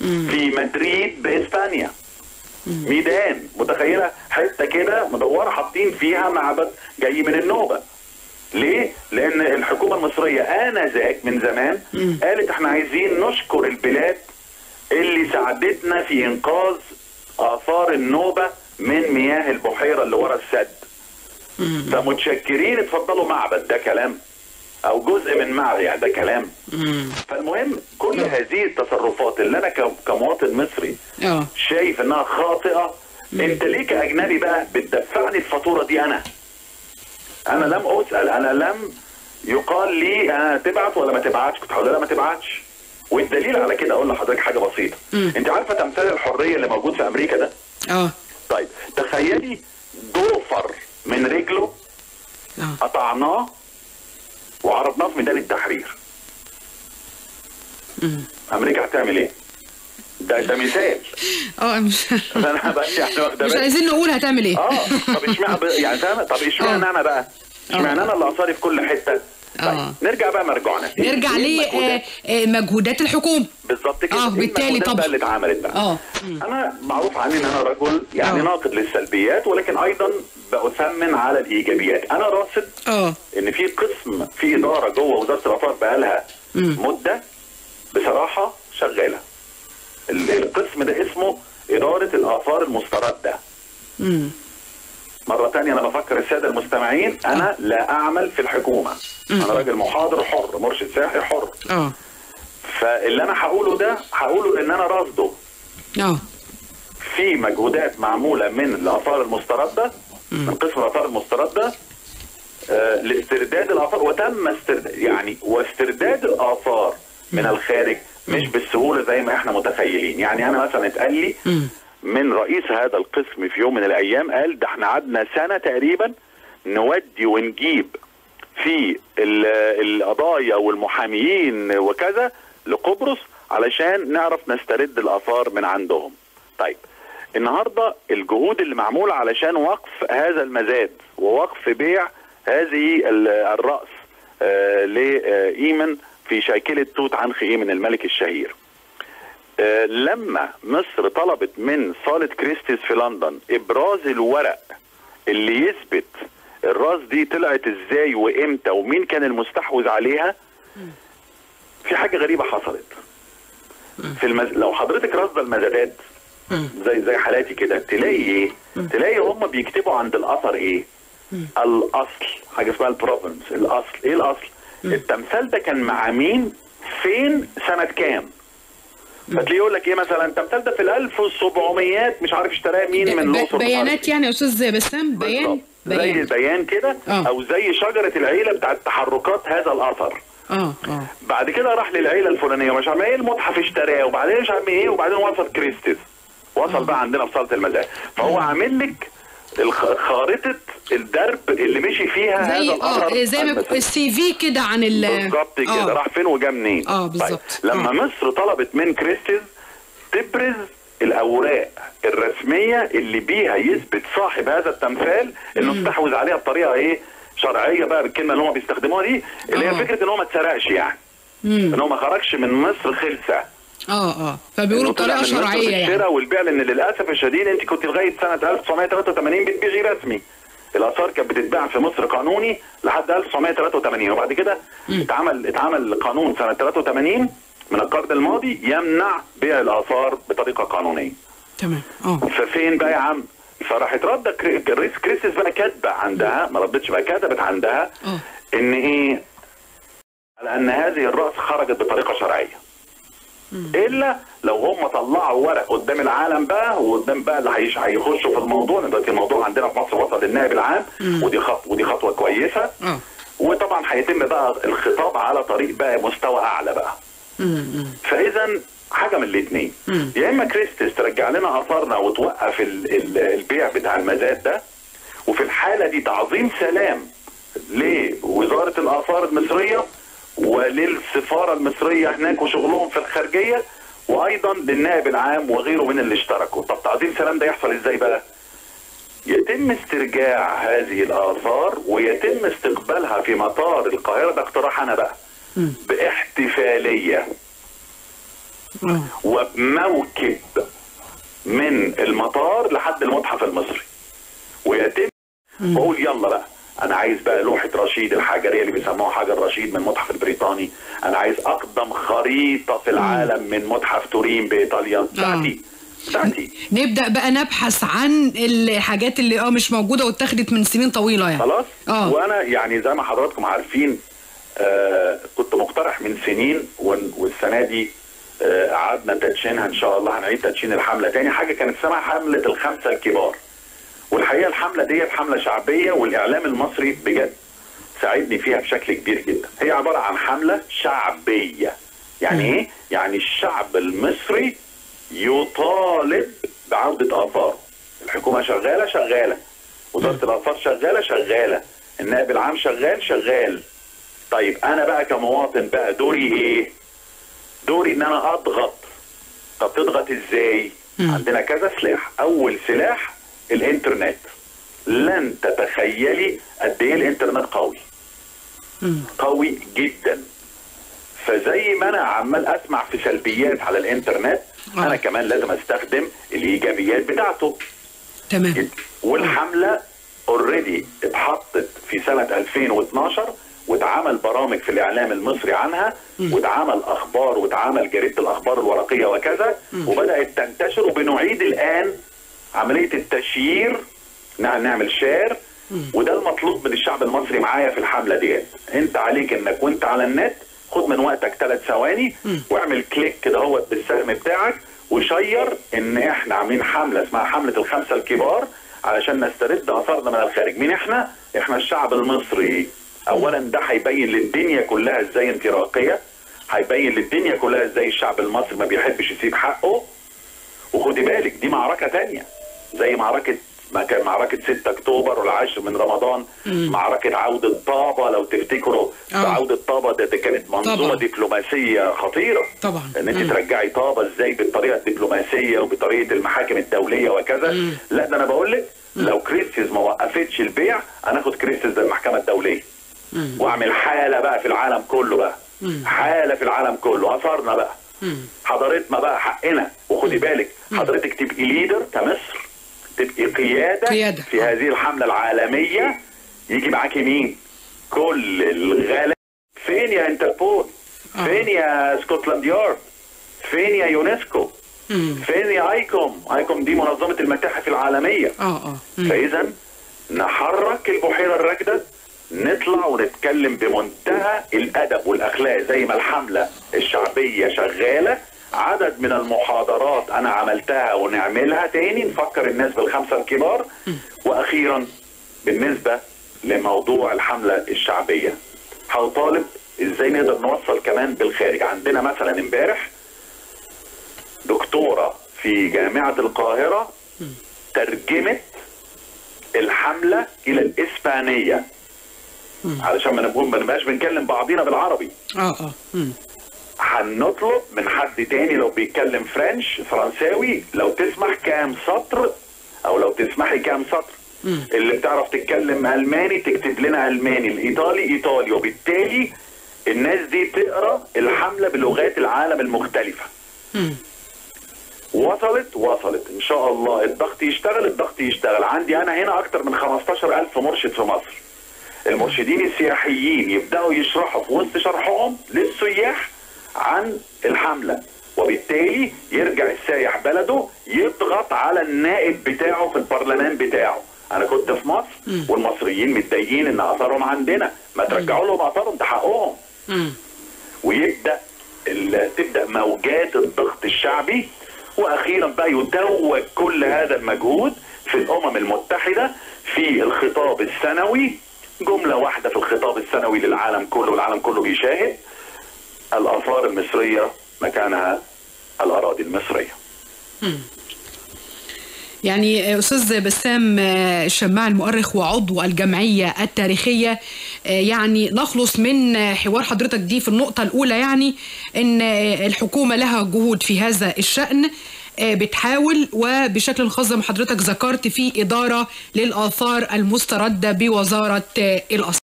في مدريد باسبانيا ميدان متخيله حته كده مدوره حاطين فيها معبد جاي من النوبه ليه؟ لأن الحكومة المصرية آنذاك من زمان قالت احنا عايزين نشكر البلاد اللي ساعدتنا في إنقاذ آثار النوبة من مياه البحيرة اللي ورا السد. فمتشكرين اتفضلوا معبد ده كلام أو جزء من معبد يعني ده كلام. فالمهم كل هذه التصرفات اللي أنا ك- كمواطن مصري اه شايف انها خاطئه انت ليه كاجنبي بقى بتدفعني الفاتوره دي انا انا لم اسال انا لم يقال لي انا تبعت ولا ما تبعتش كنت هقول لا ما تبعتش والدليل على كده اقول لحضرتك حاجه بسيطه انت عارفه تمثال الحريه اللي موجود في امريكا ده اه طيب تخيلي ضوفر من رجله اه قطعناه وعرضناه في ميدان التحرير امريكا هتعمل ايه ده ده مثال اه مش انا بس يعني واخده مش بالك؟ عايزين نقول هتعمل ايه اه طب اشمعنى ب- يعني فاهم طب اشمعنى آه. انا بقى اشمعنى انا اللي اصاري في كل حته آه. طيب نرجع بقى مرجعنا نرجع إيه المجهودات؟ لمجهودات الحكومه بالظبط كده آه، إيه بالتالي المجهودات طبعا. بقى اللي اتعملت بقى اه انا معروف عني ان انا رجل يعني آه. ناقد للسلبيات ولكن ايضا بأثمن على الايجابيات انا راصد اه ان في قسم في اداره جوه وزاره الاثار بقى لها مده بصراحه شغاله ال- القسم ده اسمه اداره الاثار المسترده امم مرة تانية أنا بفكر السادة المستمعين أنا لا أعمل في الحكومة أنا راجل محاضر حر مرشد سياحي حر اه فاللي أنا هقوله ده هقوله لأن أنا راصده اه في مجهودات معمولة من الآثار المستردة من قسم الآثار المستردة آه، لاسترداد الآثار وتم استرداد يعني واسترداد الآثار من الخارج مش بالسهولة زي ما احنا متخيلين يعني أنا مثلا اتقال لي من رئيس هذا القسم في يوم من الأيام قال ده احنا قعدنا سنة تقريبا نودي ونجيب في ال- القضايا والمحاميين وكذا لقبرص علشان نعرف نسترد الآثار من عندهم طيب النهارده الجهود اللي معموله علشان وقف هذا المزاد ووقف بيع هذه ال- الراس آه، لايمن في شاكله توت عنخ ايمن الملك الشهير. آه، لما مصر طلبت من صاله كريستيس في لندن ابراز الورق اللي يثبت الراس دي طلعت ازاي وامتى ومين كان المستحوذ عليها في حاجه غريبه حصلت في المز... لو حضرتك راصده المزادات زي زي حالاتي كده تلاقي ايه تلاقي هم بيكتبوا عند الاثر ايه الاصل حاجه اسمها البروفنس الاصل ايه الاصل التمثال ده كان مع مين فين سنه كام فتلاقيه يقول لك ايه مثلا التمثال ده في ال 1700 مش عارف اشتراه مين من ب- الاقصر مش عارف بيانات إيه. يعني يا استاذ بسام بيان بالظبط. زي بيان بيان كده آه. او زي شجره العيله بتاعت تحركات هذا الاثر اه اه بعد كده راح للعيله الفلانيه ومش عارف ايه المتحف اشتراه وبعدين مش عارف ايه وبعدين وصل كريستس وصل بقى عندنا في صاله المزاد فهو عامل لك الخ- خارطه الدرب اللي مشي فيها زي هذا الاثر اه زي ما المسيحي. السي في كده عن ال بالظبط كده آه. راح فين وجا منين آه، بالظبط. طيب. لما آه. مصر طلبت من كريستيز تبرز الاوراق الرسميه اللي بيها يثبت صاحب هذا التمثال انه استحوذ عليها بطريقه ايه شرعيه بقى بالكلمه اللي هم بيستخدموها دي اللي آه. هي فكره ان هو ما اتسرقش يعني ان هو ما خرجش من مصر خلسه اه اه فبيقولوا إنه طلع بطريقه من مصر شرعيه في يعني الشراء والبيع لان للاسف الشديد انت كنت لغايه سنه 1983 بتبيعي رسمي الاثار كانت بتتباع في مصر قانوني لحد 1983 وبعد كده اتعمل اتعمل قانون سنه 83 من القرن الماضي يمنع بيع الاثار بطريقه قانونيه تمام اه ففين بقى يا عم فراحت رد كري- كريس كريسيس بقى كاتبه عندها ما ردتش بقى كتبت عندها اه ان ايه على ان هذه الراس خرجت بطريقه شرعيه الا لو هم طلعوا ورق قدام العالم بقى وقدام بقى اللي هيش- هيخشوا في الموضوع لأن دلوقتي الموضوع عندنا في مصر وصل للنائب العام ودي خطوه ودي خطوه كويسه اه وطبعا هيتم بقى الخطاب على طريق بقى مستوى اعلى بقى فاذا حاجه من الاثنين يا اما كريستس ترجع لنا اثارنا وتوقف ال- ال- البيع بتاع المزاد ده وفي الحاله دي تعظيم سلام لوزاره الاثار المصريه وللسفاره المصريه هناك وشغلهم في الخارجيه وايضا للنائب العام وغيره من اللي اشتركوا طب تعظيم سلام ده يحصل ازاي بقى يتم استرجاع هذه الآثار ويتم استقبالها في مطار القاهرة ده اقتراح أنا بقى باحتفالية اه وبموكب من المطار لحد المتحف المصري ويتم بقول يلا بقى انا عايز بقى لوحه رشيد الحجريه اللي بيسموها حجر رشيد من المتحف البريطاني انا عايز اقدم خريطه في العالم من متحف تورين بايطاليا بتاعتي بتاعتي نبدا بقى نبحث عن الحاجات اللي اه مش موجوده واتخذت من سنين طويله يعني خلاص اه وانا يعني زي ما حضراتكم عارفين آه كنت مقترح من سنين وال- والسنه دي آه، قعدنا تدشينها ان شاء الله هنعيد تدشين الحمله تاني حاجه كانت اسمها حمله الخمسه الكبار والحقيقه الحمله ديت حمله شعبيه والاعلام المصري بجد ساعدني فيها بشكل كبير جدا هي عباره عن حمله شعبيه يعني ايه يعني الشعب المصري يطالب بعوده اثاره الحكومه شغاله شغاله وزاره الاثار شغاله شغاله النائب العام شغال شغال طيب انا بقى كمواطن بقى دوري ايه دوري ان انا اضغط طب تضغط ازاي عندنا كذا سلاح اول سلاح الانترنت لن تتخيلي قد ايه الانترنت قوي قوي جدا فزي ما انا عمال اسمع في سلبيات على الانترنت آه. انا كمان لازم استخدم الايجابيات بتاعته تمام والحمله اوريدي اتحطت في سنه 2012 واتعمل برامج في الاعلام المصري عنها واتعمل اخبار واتعمل جريده الاخبار الورقيه وكذا وبدات تنتشر وبنعيد الان عمليه التشيير نع- نعمل شير وده المطلوب من الشعب المصري معايا في الحمله ديت انت عليك انك وانت على النت خد من وقتك ثلاث ثواني واعمل كليك كده هو بالسهم بتاعك وشير ان احنا عاملين حمله اسمها حمله الخمسه الكبار علشان نسترد اثارنا من الخارج مين احنا احنا الشعب المصري اولا ده هيبين للدنيا كلها ازاي انت راقيه هيبين للدنيا كلها ازاي الشعب المصري ما بيحبش يسيب حقه وخدي بالك دي معركة تانية زي معركة ما كان معركة 6 أكتوبر والعاشر من رمضان معركة عودة طابة لو تفتكروا آه. عودة طابة ده, ده كانت منظومة طبعا. دبلوماسية خطيرة طبعا. ان انت مم. ترجعي طابة ازاي بالطريقة الدبلوماسية وبطريقة المحاكم الدولية وكذا لا ده انا بقول لك لو كريستيز ما وقفتش البيع انا اخد كريستيز للمحكمة الدولية واعمل حالة بقى في العالم كله بقى حالة في العالم كله اثرنا بقى حضارتنا بقى حقنا وخدي بالك حضرتك تبقي ليدر كمصر تبقي قيادة, قيادة. في هذه الحملة العالمية يجي معاكي مين كل الغلا فين يا انتربول آه. فين يا سكوتلاند يارد فين يا يونسكو فين يا ايكوم ايكوم دي منظمة المتاحف العالمية اه اه مم. فاذا نحرك البحيره الراكده نطلع ونتكلم بمنتهى الادب والاخلاق زي ما الحمله الشعبيه شغاله عدد من المحاضرات انا عملتها ونعملها تاني نفكر الناس بالخمسه الكبار واخيرا بالنسبه لموضوع الحمله الشعبيه هطالب ازاي نقدر نوصل كمان بالخارج عندنا مثلا امبارح دكتوره في جامعه القاهره ترجمت الحمله الى الاسبانيه علشان ما نكون ما نبقاش بنكلم بعضينا بالعربي اه اه مم. هنطلب من حد تاني لو بيتكلم فرنش فرنساوي لو تسمح كام سطر او لو تسمحي كام سطر اللي بتعرف تتكلم الماني تكتب لنا الماني الايطالي ايطالي وبالتالي الناس دي تقرا الحمله بلغات العالم المختلفه مم. وصلت وصلت ان شاء الله الضغط يشتغل الضغط يشتغل عندي انا هنا اكتر من 15000 مرشد في مصر المرشدين السياحيين يبداوا يشرحوا في وسط شرحهم للسياح عن الحمله وبالتالي يرجع السايح بلده يضغط على النائب بتاعه في البرلمان بتاعه انا كنت في مصر والمصريين متضايقين ان اثارهم عندنا ما ترجعوا لهم اثارهم ده حقهم مم. ويبدا ال- تبدا موجات الضغط الشعبي واخيرا بقى يتوج كل هذا المجهود في الامم المتحده في الخطاب السنوي جمله واحده في الخطاب السنوي للعالم كله والعالم كله بيشاهد الاثار المصريه مكانها الاراضي المصريه يعني استاذ بسام آه، الشماع المؤرخ وعضو الجمعيه التاريخيه آه، يعني نخلص من آه، حوار حضرتك دي في النقطه الاولى يعني ان آه، الحكومه لها جهود في هذا الشان آه، بتحاول وبشكل خاص زي ما حضرتك ذكرت في اداره للاثار المسترده بوزاره آه، الاثار